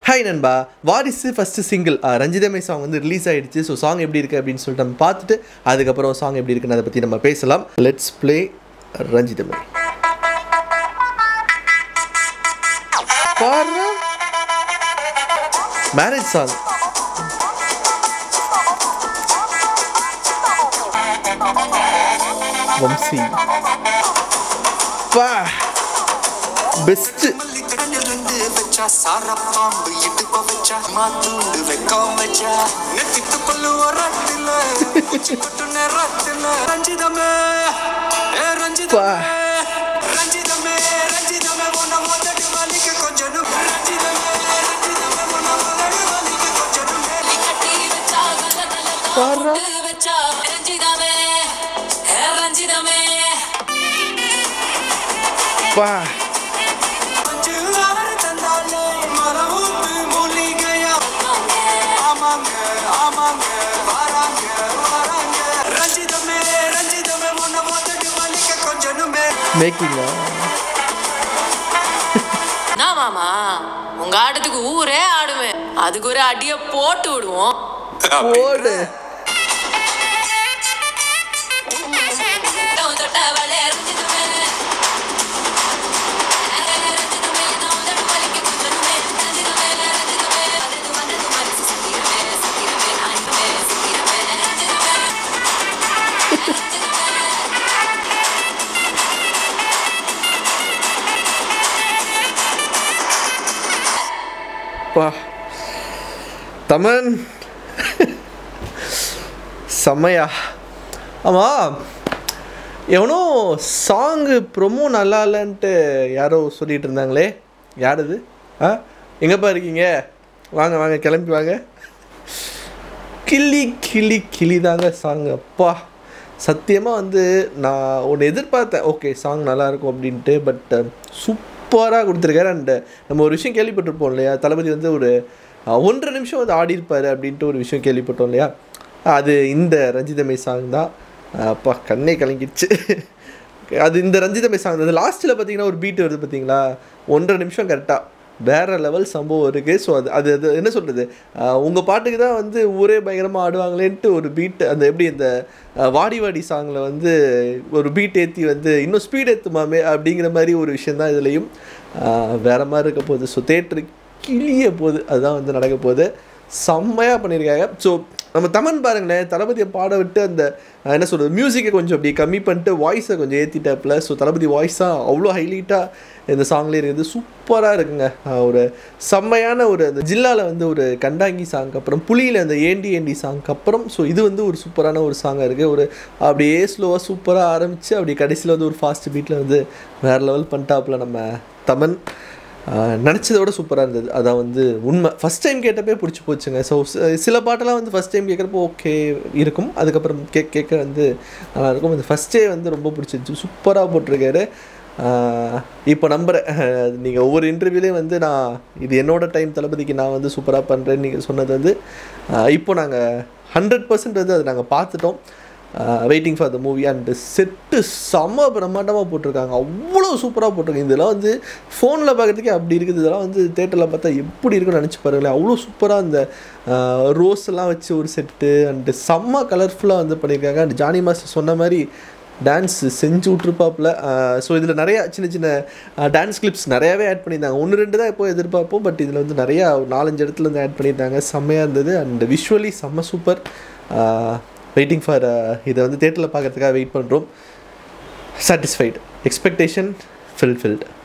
Hi நண்பா Varisu first single Ranjithame song வந்து release ஆயிடுச்சு ஸோ சாங் எப்படி இருக்குது அப்படின்னு சொல்லிட்டு நம்ம பார்த்துட்டு அதுக்கப்புறம் சாங் எப்படி இருக்குன்னு அதை பற்றி நம்ம பேசலாம் லெட்ஸ் ப்ளே ரஞ்சிதமே பாரு மேரேஜ் சாங் வம்சி பா பெஸ்ட்டு மல்லிக்கடனில் ரெண்டு வச்சா சாரப்பாம்பு இடுப்ப வச்சா மாத்தூண்டு வெக்கம் வச்சா நெத்தித்து பல்லு ரத்தில குச்சி கொட்டு நேரத்தில ரஞ்சிதமே ஏ ரஞ்சிதமே ரஞ்சிதமே ரஞ்சிதமே உன்ன மோதடி வலிக்க கொஞ்சம் ரஞ்சிதமே ரஞ்சிதமே உன்ன மோதடி வலிக்க கொஞ்சம் பாரா. ரஞ்சிதமே ரஞ்சிதமே பா அஞ்சு ஆறு தந்தாலே மரமுத்து மூலிகையா ஆமாங்க ஆமாங்க வராங்க வராங்க ரஞ்சிதமே ரஞ்சிதமே உன்ன மோதடி வலிக்க கொஞ்சனுமே மேக்கிங்கா நான் மாமா உங்க ஆட்டத்துக்கு ஊரே ஆடுமே அதுக்கு ஒரு அடிய போட்டு விடுவோம் போடு தொட்டவளே ரஞ்சிதமே ரஞ்சிதமே நான் உதட்டு வலிக்க கொஞ்சமே ரஞ்சிதமே ரஞ்சிதமே அது வந்தது மனசு சித்திரமே சித்திரமே நான் இப்பவே சித்திரமே ரஞ்சிதமே பா தமன் செம்மையா ஆமாம் எவனோ சாங்கு ப்ரொமோ நல்லா இல்லைன்ட்டு யாரோ சொல்லிட்டு இருந்தாங்களே யார் இது ஆ எங்கேப்பா இருக்கீங்க வாங்க வாங்க கிளம்பி வாங்க கிளி கிளி கிளி தாங்க சாங் அப்பா சத்தியமாக வந்து நான் ஒன்று எதிர்பார்த்தேன் ஓகே சாங் நல்லாயிருக்கும் அப்படின்ட்டு பட் சூப்பராக கொடுத்துருக்காரு அண்ட் நம்ம ஒரு விஷயம் கேள்விப்பட்டிருப்போம் இல்லையா தளபதி வந்து ஒரு அஹ், ஒன்றரை நிமிஷம் வந்து ஆடி இருப்பார் அப்படின்ட்டு ஒரு விஷயம் கேள்விப்பட்டோம் இல்லையா அது இந்த ரஞ்சிதமே சாங் தான் அஹ், அப்பா கண்ணே கலங்கிடுச்சு அது இந்த ரஞ்சிதமே சாங் அது லாஸ்ட்டில் பார்த்தீங்கன்னா ஒரு பீட் வருது பார்த்தீங்களா ஒன்றரை நிமிஷம் கரெக்டாக வேற லெவல் சம்பவம் இருக்குது ஸோ அது அது அது என்ன சொல்கிறது உங்கள் பாட்டுக்கு தான் வந்து ஊரே பயங்கரமாக ஆடுவாங்களேன்ட்டு ஒரு பீட் அந்த எப்படி இந்த அஹ், வாடி வாடி சாங்கில் வந்து ஒரு பீட் ஏற்றி வந்து இன்னும் ஸ்பீட் ஏற்றுமாமே அப்படிங்கிற மாதிரி ஒரு விஷயம் தான் இதுலேயும் வேற மாதிரி இருக்க போகுது ஸோ தேட்டரு கிளிய போகுது அதுதான் வந்து நடக்க போகுது செம்மையாக பண்ணியிருக்காங்க ஸோ நம்ம தமன் பாருங்களேன் தளபதியை பாட விட்டு அந்த அஹ், என்ன சொல்கிறது மியூசிக்கை கொஞ்சம் அப்படி கம்மி பண்ணிட்டு வாய்ஸை கொஞ்சம் ஏற்றிட்டாப்புல ஸோ தளபதி வாய்ஸாக அவ்வளோ ஹைலைட்டாக இந்த சாங்லேயே இருக்குது சூப்பராக இருக்குங்க அஹ், ஒரு செம்மையான ஒரு அந்த ஜில்லாவில் வந்து ஒரு கண்டாங்கி சாங்க்கு அப்புறம் புலியில் அந்த ஏண்டி ஏண்டி சாங்க்கு அப்புறம் ஸோ இது வந்து ஒரு சூப்பரான ஒரு சாங்காக இருக்குது ஒரு அப்படியே ஸ்லோவாக சூப்பராக ஆரம்பித்து அப்படி கடைசியில் வந்து ஒரு ஃபாஸ்ட் பீட்டில் வந்து வேறு லெவல் பண்ணிட்டாப்புல நம்ம தமன் நினச்சதை விட சூப்பராக இருந்தது அதான் வந்து உண்மை ஃபஸ்ட் டைம் கேட்டப்பே பிடிச்சி போச்சுங்க ஸோ சில பாட்டெல்லாம் வந்து ஃபஸ்ட் டைம் கேட்குறப்போ ஓகே இருக்கும் அதுக்கப்புறம் கேட்க கேட்க வந்து நல்லாயிருக்கும் இந்த ஃபஸ்ட்டே வந்து ரொம்ப பிடிச்சிருச்சு சூப்பராக போட்டிருக்காரு இப்போ நம்புகிறேன் நீங்கள் ஒவ்வொரு இன்டர்வியூலேயும் வந்து நான் இது என்னோட டைம் தளபதிக்கு நான் வந்து சூப்பராக பண்ணுறேன்னு நீங்கள் சொன்னது வந்து ஆஹ் இப்போ நாங்கள் ஹண்ட்ரட் பர்சன்ட் வந்து அதை நாங்கள் பார்த்துட்டோம் waiting for the movie and set செம்ம பிரம்மாண்டமாக போட்டிருக்காங்க அவ்வளோ சூப்பராக போட்டிருக்காங்க இதெல்லாம் வந்து ஃபோனில் பார்க்குறதுக்கே அப்படி இருக்குது இதெல்லாம் வந்து தேட்டரில் பார்த்தா எப்படி இருக்குன்னு நினச்சி பாருங்களேன் அவ்வளோ சூப்பராக அந்த ரோஸ் எல்லாம் வச்சு ஒரு செட்டு அண்டு செம்ம கலர்ஃபுல்லாக வந்து பண்ணியிருக்காங்க அண்ட் ஜானி மாஸ்டர் சொன்ன மாதிரி டான்ஸ் செஞ்சு விட்ருப்பாப்புல ஸோ இதில் நிறையா சின்ன சின்ன டான்ஸ் கிளிப்ஸ் நிறையாவே ஆட் பண்ணியிருந்தாங்க ஒன்று ரெண்டு தான் எப்போ எதிர்பார்ப்போம் பட் இதில் வந்து நிறையா ஒரு நாலஞ்சு இடத்துல வந்து ஆட் பண்ணியிருந்தாங்க செம்மையாக இருந்தது அண்ட் விஷுவலி செம்ம சூப்பர் வெயிட்டிங் ஃபார் இதை வந்து தேட்டரில் பார்க்கறதுக்காக வெயிட் பண்ணுறோம் சாட்டிஸ்ஃபைடு எக்ஸ்பெக்டேஷன் ஃபில் ஃபில்டு